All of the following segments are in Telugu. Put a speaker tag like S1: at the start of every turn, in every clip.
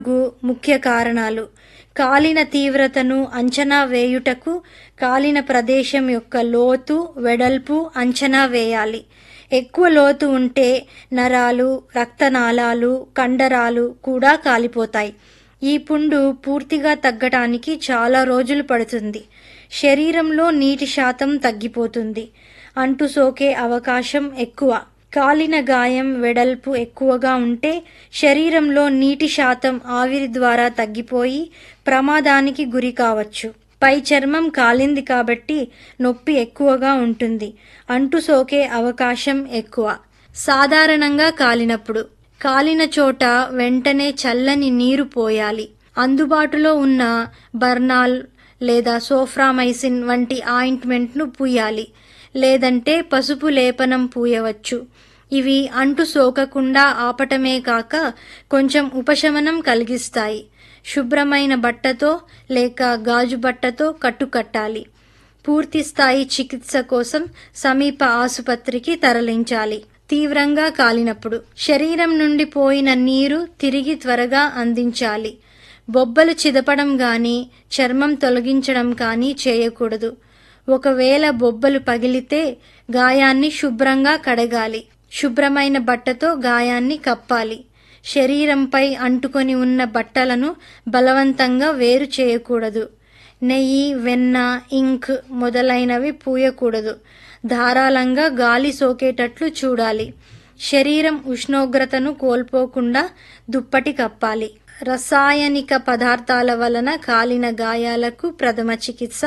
S1: గు ముఖ్య కారణాలు కాలిన తీవ్రతను అంచనా వేయుటకు కాలిన ప్రదేశం యొక్క లోతు వెడల్పు అంచనా వేయాలి ఎక్కువ లోతు ఉంటే నరాలు రక్తనాళాలు కండరాలు కూడా కాలిపోతాయి ఈ పుండు పూర్తిగా తగ్గటానికి చాలా రోజులు పడుతుంది శరీరంలో నీటి శాతం తగ్గిపోతుంది అంటు సోకే అవకాశం ఎక్కువ కాలిన గాయం వెడల్పు ఎక్కువగా ఉంటే శరీరంలో నీటి శాతం ఆవిరి ద్వారా తగ్గిపోయి ప్రమాదానికి గురి కావచ్చు పై చర్మం కాలింది కాబట్టి నొప్పి ఎక్కువగా ఉంటుంది అంటు సోకే అవకాశం ఎక్కువ సాధారణంగా కాలినప్పుడు కాలిన చోట వెంటనే చల్లని నీరు పోయాలి అందుబాటులో ఉన్న బర్నాల్ లేదా సోఫ్రామైసిన్ వంటి ఆయింట్మెంట్ను పూయాలి లేదంటే పసుపు లేపనం పూయవచ్చు ఇవి అంటు సోకకుండా ఆపటమే కాక కొంచెం ఉపశమనం కలిగిస్తాయి శుభ్రమైన బట్టతో లేక గాజు బట్టతో కట్టుకట్టాలి పూర్తి స్థాయి చికిత్స కోసం సమీప ఆసుపత్రికి తరలించాలి తీవ్రంగా కాలినప్పుడు శరీరం నుండి పోయిన నీరు తిరిగి త్వరగా అందించాలి బొబ్బలు చిదపడం గాని చర్మం తొలగించడం కానీ చేయకూడదు ఒకవేళ బొబ్బలు పగిలితే గాయాన్ని శుభ్రంగా కడగాలి శుభ్రమైన బట్టతో గాయాన్ని కప్పాలి శరీరంపై అంటుకొని ఉన్న బట్టలను బలవంతంగా వేరు చేయకూడదు నెయ్యి వెన్న ఇంక్ మొదలైనవి పూయకూడదు ధారాళంగా గాలి సోకేటట్లు చూడాలి శరీరం ఉష్ణోగ్రతను కోల్పోకుండా దుప్పటి కప్పాలి రసాయనిక పదార్థాల వలన కాలిన గాయాలకు ప్రథమ చికిత్స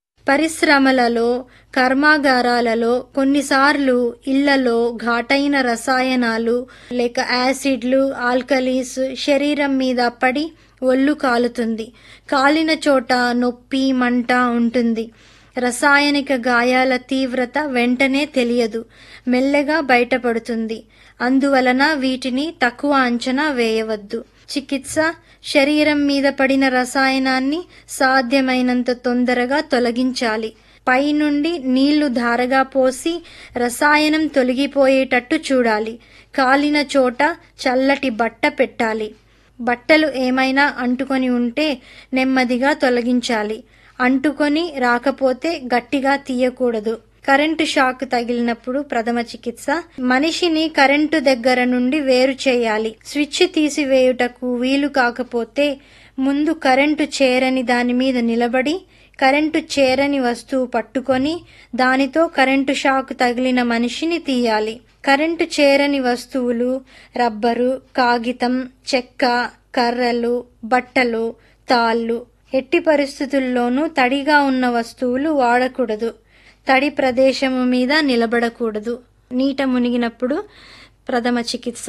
S1: పరిశ్రమలలో కర్మాగారాలలో కొన్నిసార్లు ఇళ్లలో ఘాటైన రసాయనాలు లేక యాసిడ్లు ఆల్కలీస్ శరీరం మీద పడి ఒళ్ళు కాలుతుంది కాలిన చోట నొప్పి మంట ఉంటుంది రసాయనిక గాయాల తీవ్రత వెంటనే తెలియదు మెల్లగా బయటపడుతుంది అందువలన వీటిని తక్కువ అంచనా వేయవద్దు చికిత్స శరీరం మీద పడిన రసాయనాన్ని సాధ్యమైనంత తొందరగా తొలగించాలి పైనుండి నీళ్లు ధారగా పోసి రసాయనం తొలగిపోయేటట్టు చూడాలి కాలిన చోట చల్లటి బట్ట పెట్టాలి బట్టలు ఏమైనా అంటుకొని ఉంటే నెమ్మదిగా తొలగించాలి అంటుకొని రాకపోతే గట్టిగా తీయకూడదు కరెంటు షాక్ తగిలినప్పుడు ప్రథమ చికిత్స మనిషిని కరెంటు దగ్గర నుండి వేరు చేయాలి స్విచ్ తీసివేయుటకు వీలు కాకపోతే ముందు కరెంటు చేరని దాని మీద నిలబడి కరెంటు చేరని వస్తువు పట్టుకొని దానితో కరెంటు షాక్ తగిలిన మనిషిని తీయాలి కరెంటు చేరని వస్తువులు రబ్బరు కాగితం చెక్క కర్రలు బట్టలు తాళ్ళు ఎట్టి పరిస్థితుల్లోనూ తడిగా ఉన్న వస్తువులు వాడకూడదు తడి ప్రదేశము మీద నిలబడకూడదు నీట మునిగినప్పుడు ప్రథమ చికిత్స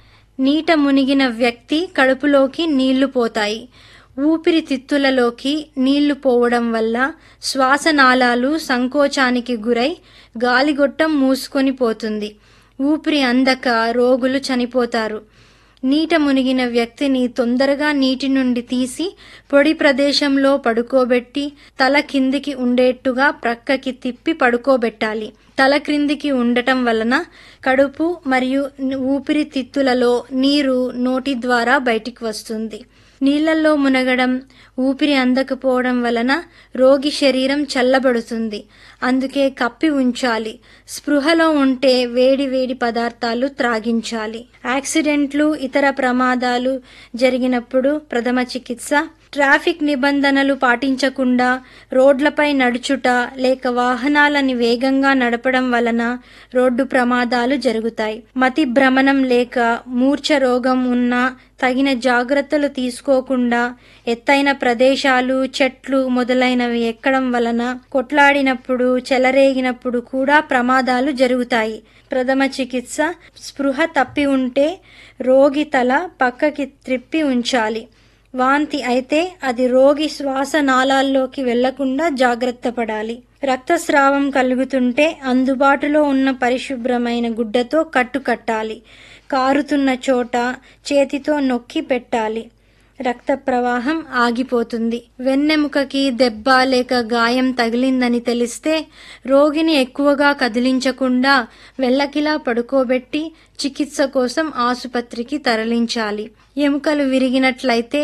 S1: నీట మునిగిన వ్యక్తి కడుపులోకి నీళ్లు పోతాయి ఊపిరితిత్తులలోకి నీళ్లు పోవడం వల్ల శ్వాసనాళాలు సంకోచానికి గురై గాలిగొట్టం మూసుకొని పోతుంది ఊపిరి అందక రోగులు చనిపోతారు నీట మునిగిన వ్యక్తిని తొందరగా నీటి నుండి తీసి పొడి ప్రదేశంలో పడుకోబెట్టి తల కిందికి ఉండేట్టుగా ప్రక్కకి తిప్పి పడుకోబెట్టాలి తల క్రిందికి ఉండటం వలన కడుపు మరియు ఊపిరితిత్తులలో నీరు నోటి ద్వారా బయటికి వస్తుంది నీళ్లలో మునగడం ఊపిరి అందకపోవడం వలన రోగి శరీరం చల్లబడుతుంది అందుకే కప్పి ఉంచాలి స్పృహలో ఉంటే వేడి వేడి పదార్థాలు త్రాగించాలి యాక్సిడెంట్లు ఇతర ప్రమాదాలు జరిగినప్పుడు ప్రథమ చికిత్స ట్రాఫిక్ నిబంధనలు పాటించకుండా రోడ్లపై నడుచుట లేక వాహనాలని వేగంగా నడపడం వలన రోడ్డు ప్రమాదాలు జరుగుతాయి మతి భ్రమణం లేక మూర్ఛ రోగం ఉన్న తగిన జాగ్రత్తలు తీసుకోకుండా ఎత్తైన ప్రదేశాలు చెట్లు మొదలైనవి ఎక్కడం వలన కొట్లాడినప్పుడు చెలరేగినప్పుడు కూడా ప్రమాదాలు జరుగుతాయి ప్రథమ చికిత్స స్పృహ తప్పి ఉంటే రోగి తల పక్కకి త్రిప్పి ఉంచాలి వాంతి అయితే అది రోగి శ్వాస నాళాల్లోకి వెళ్లకుండా జాగ్రత్త పడాలి రక్తస్రావం కలుగుతుంటే అందుబాటులో ఉన్న పరిశుభ్రమైన గుడ్డతో కట్టు కట్టాలి కారుతున్న చోట చేతితో నొక్కి పెట్టాలి రక్త ప్రవాహం ఆగిపోతుంది వెన్నెముకకి దెబ్బ లేక గాయం తగిలిందని తెలిస్తే రోగిని ఎక్కువగా కదిలించకుండా వెల్లకిలా పడుకోబెట్టి చికిత్స కోసం ఆసుపత్రికి తరలించాలి ఎముకలు విరిగినట్లయితే